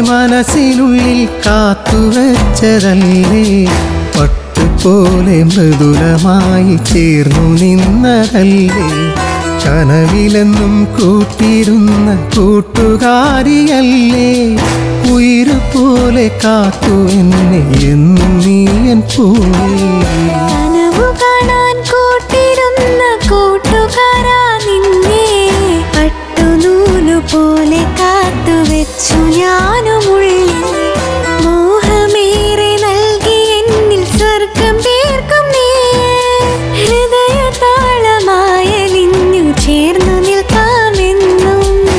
മനസ്സിനുള്ളിൽ കാത്തുവച്ചതല്ലേ പട്ടുപോലെ മൃദുലമായി ചേർന്നു നിന്നതല്ലേ കനവിലെന്നും കൂട്ടിരുന്ന കൂട്ടുകാരിയല്ലേ ഉയരുപോലെ കാത്തു എന്നെ എന്നും നീയൻ പോയി കനവു കാണാൻ കൂട്ടിരുന്ന കൂട്ടുകാരാ നിന്നെ പട്ടുനൂലു പോലെ കാത്തുവെച്ചു ഞാനുമുള്ളിൽ മോഹമേറെ നൽകി എന്നിൽ സ്വർഗം പേർക്കും നീ ഹൃദയ താളമായലിഞ്ഞു ചേർന്നു നിൽക്കാമെന്നും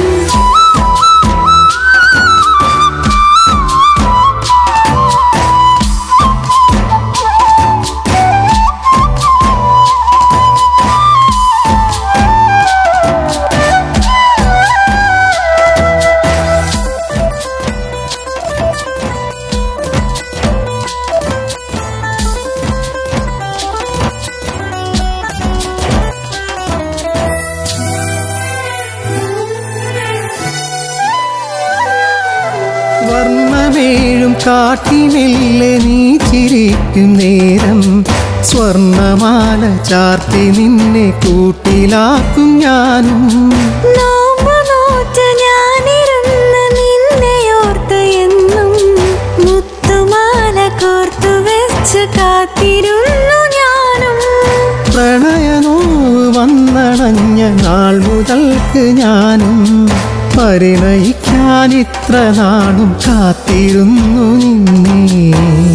വർണ്ണമേഴും കാട്ടിനെല്ലെ നീ ചിരിക്കും നേരം സ്വർണമാല ചാർത്തി നിന്നെ കൂട്ടിലാക്കും ഞാനും നോമ്പു നോറ്റ് ഞാനിരുന്ന് നിന്നെയോർത്ത് എന്നും മുത്തുമാല കോർത്തു വെച്ച് കാത്തിരുന്നു ഞാനും പ്രണയനോവ് വന്നണഞ്ഞ നാൾ മുതൽക്ക് ഞാനും പരിണയിക്കാൻ ഇത്ര നാളും കാത്തിരുന്നു നിന്നെ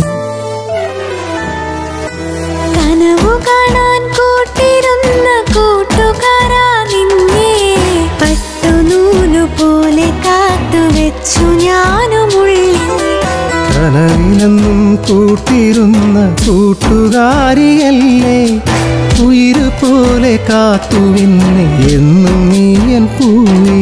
കനവു കാണാൻ കൂട്ടിരുന്ന കൂട്ടുകാരാ നിന്നെ പട്ടുനൂലു പോലെ കാത്തുവെച്ചു ഞാനുമുള്ളിൽ കനവിലെന്നും കൂട്ടിരുന്ന കൂട്ടുകാരിയല്ലേ ഉയിര് പോലെ കാത്തുവിന്നെ എന്നും നീയൻ പൂവേ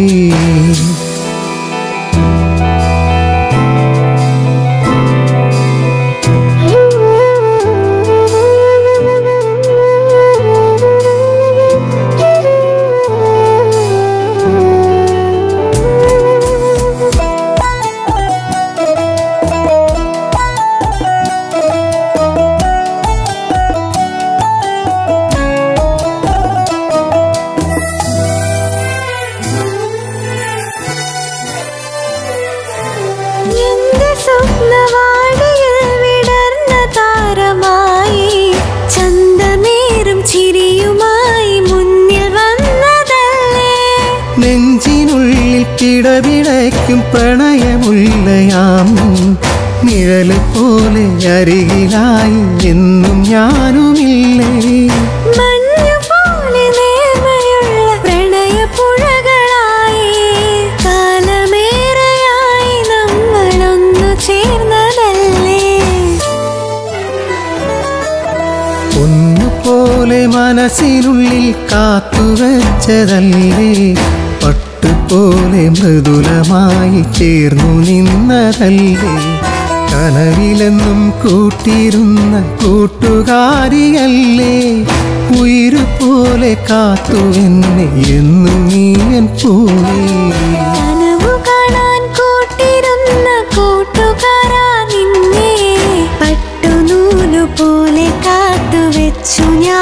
എന്റെ സ്വപ്നവാടിയിൽ വിടർന്ന താരമായി ചന്തമേറും ചിരിയുമായി മുന്നിൽ വന്നതല്ലേ നെഞ്ചിനുള്ളിൽ കിടപിടയ്ക്കും പ്രണയമുള്ളയാം നിഴല് പോലെ അരികിലായി എന്നും ഞാനുമില്ലേ മഞ്ഞുപോലെ നേർമയുള്ള പ്രണയപ്പുഴകളായി കാലമേറെയായി നമ്മളൊന്നു ചേർന്നതല്ലേ ഒന്നുപോലെ മനസ്സിനുള്ളിൽ കാത്തുവച്ചതല്ലേ പട്ടുപോലെ മൃദുലമായി ചേർന്നു നിന്നതല്ലേ കനവിലെന്നും കൂട്ടിരുന്ന കൂട്ടുകാരിയല്ലേ ഉയിര് പോലെ കാത്തു എന്നെ എന്നും നീയൻ പോയി കനവു കാണാൻ കൂട്ടിരുന്ന കൂട്ടുകാരാ നിന്നെ പട്ടുനൂലു പോലെ കാത്തുവെച്ചു ഞാൻ